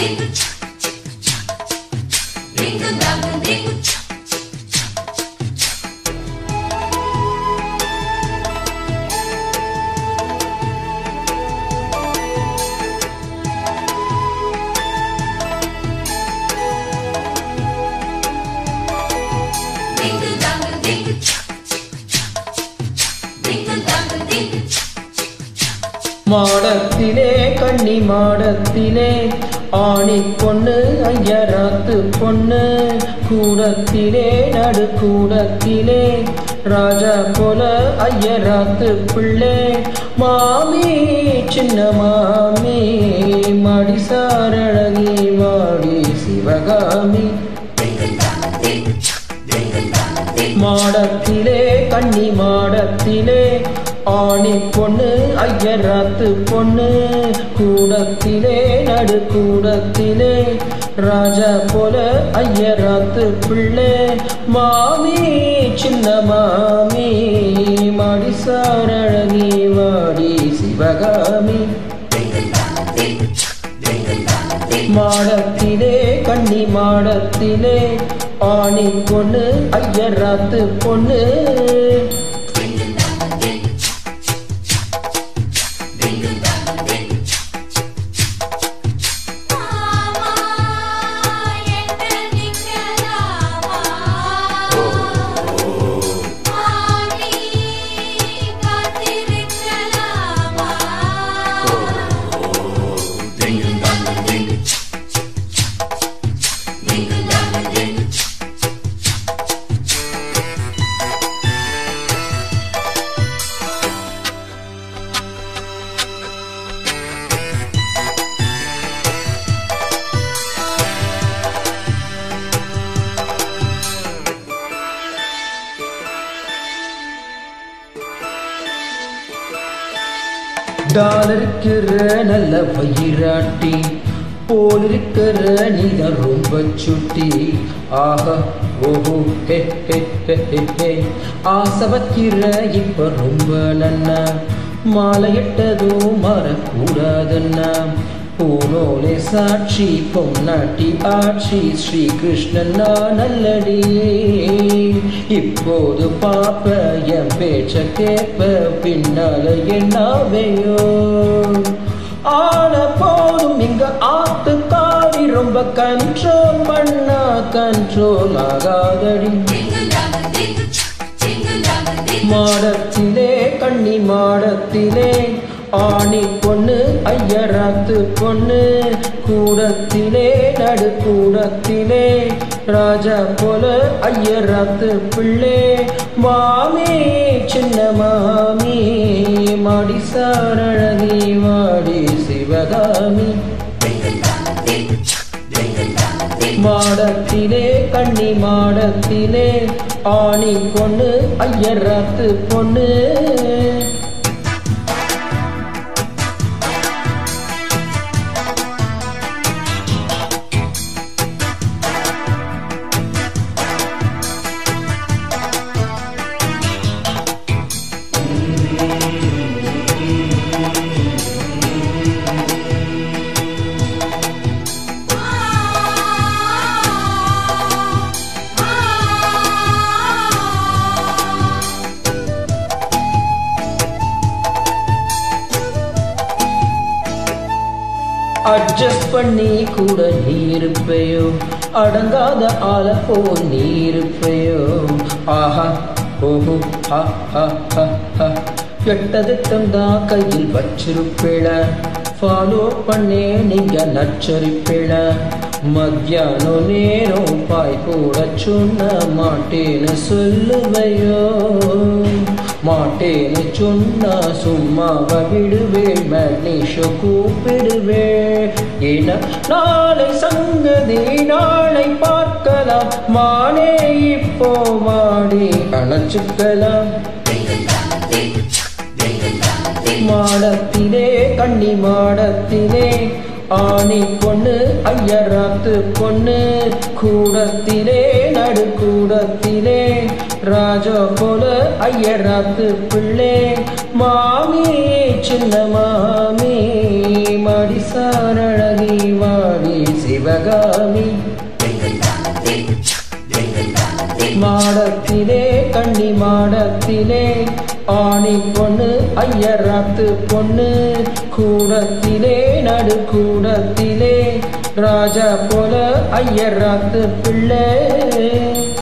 மாடத்திலே கன்னி மாடத்திலே ஆணி பொண்ணு ஐயராத்து பொண்ணு கூடத்திலே நடு கூடத்திலே ராஜா போல ஐயராத்து பிள்ளை மாமி சின்ன மாமி மடிசாரழகி வாடி சிவகாமி மாடத்திலே கன்னி மாடத்திலே ஆணி பொண்ணு ஐயராத்து பொண்ணு கூடத்திலே நடு கூடத்திலே ராஜா போல ஐயராத்து பிள்ளை மாமி சின்ன மாமி மடிசாரழகி வாடி சிவகாமி மாடத்திலே கன்னி மாடத்திலே ஆணி பொண்ணு ஐயராத்து பொண்ணு டாலருக்கிற நல்ல பயிராட்டி போலிருக்கிற நீதான் ரொம்ப சுட்டி ஆஹா ஓஹோ ஹே ஹே ஹே ஹே ஹே ஆசை வைக்கிற இப்ப ரொம்ப நன்னா மாலையிட்டதும் மறக்கூடாதுன்னா பூனோலே சாட்சி பொன்னாட்டி ஆட்சி ஸ்ரீ கிருஷ்ணன் நான் நல்லடி இப்போது பாப்ப என் பேச்ச கேப்ப பின்னால என்னாவையோ ஆன போதும் இங்க ஆத்துக்காரி ரொம்ப கண்ட்ரோல் பண்ணா கண்ட்ரோல் ஆகாதடி மாடத்திலே கண்ணி மாடத்திலே ஆணி பொண்ணு ஐயராத்து பொண்ணு கூடத்திலே நடு கூடத்திலே ராஜா போல ஐயராத்து பிள்ளை மாமி சின்ன மாமி மடிசாரழகி வாடி சிவகாமி மாடத்திலே கண்ணி மாடத்திலே ஆணி பொண்ணு ஐயராத்து பொண்ணு அட்ஜஸ்ட் பண்ணி கூட நீ இருப்பையோ அடங்காத ஆள போல் நீ இருப்பையோ ஆஹா ஓஹோ ஹா ஹா ஹா ஹா கெட்டதிட்டம் தான் கையில் வச்சிருப்பிழ ஃபாலோ பண்ணே நீங்க நச்சரிப்பிழ மத்தியானம் நேரம் பாய் கூட சொன்ன மாட்டேன்னு சொல்லுவையோ மாட்டேன்னு சொன்னா சும்மாவ விடுவேன் மனிஷோ கூப்பிடுவேன் ஏன்னா நாளை சங்கதி நாளை பார்க்கலாம் மானே இப்போ மாடி அணைச்சுக்கலாம் மாடத்திலே கண்ணி மாடத்திலே ஆணி பொண்ணு ஐயராத்து பொண்ணு கூடத்திலே நடு கூடத்திலே ராஜா போல ஐயராத்து பிள்ளை மாமி சின்ன மாமி மடிசாரழகி வாடி சாமி மாடத்திலே கண்ணி மாடத்திலே ஆணி பொண்ணு ஐயராத்து பொண்ணு கூடத்திலே நடு கூடத்திலே ராஜா போல ஐயராத்து பிள்ளை